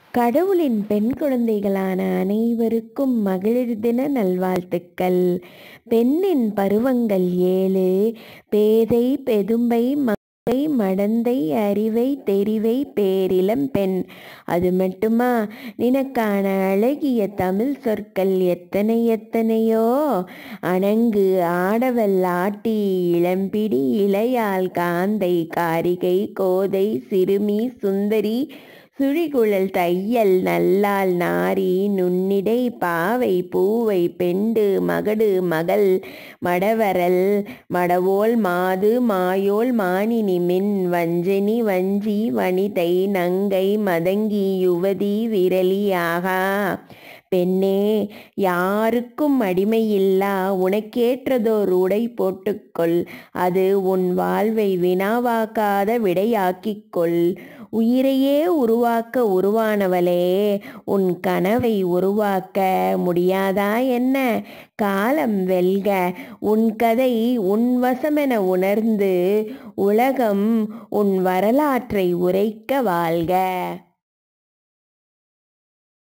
கடவுளின் பெண் குழந்தைகளான அனைவருக்கும் மகளிர் தின நல்வாழ்த்துக்கள் பெண்ணின் பருவங்கள் ஏழு பேதை பெதும்பை மங்கை மடந்தை அறிவை தெரிவை பேரிளம் பெண் அது மட்டுமா நினக்கான அழகிய தமிழ் சொற்கள் எத்தனை எத்தனையோ அணங்கு ஆடவல் ஆட்டி இளம்பிடி இளையால் காந்தை காரிகை கோதை சிறுமி சுந்தரி சுழிகுழல் தையல் நல்லாள் நாரி நுண்ணிடை பாவை பூவை பெண்டு மகடு மகள் மடவரல் மடவோள் மாது மாயோள் மானினி மின் வஞ்சனி வஞ்சி வனிதை நங்கை மதங்கி யுவதி விரலி ஆகா பெண்ணே யாருக்கும் அடிமையில்லா உனக்கேற்றதோர் உடை போட்டுக்கொள் அது உன் வாழ்வை வினாவாக்காத விடையாக்கிக் கொள் உயிரையே உருவாக்க உருவானவளே உன் கனவை உருவாக்க முடியாதா என்ன காலம் வெல்க உன் கதை உன் வசமென உணர்ந்து உலகம் உன் வரலாற்றை உரைக்க வாழ்க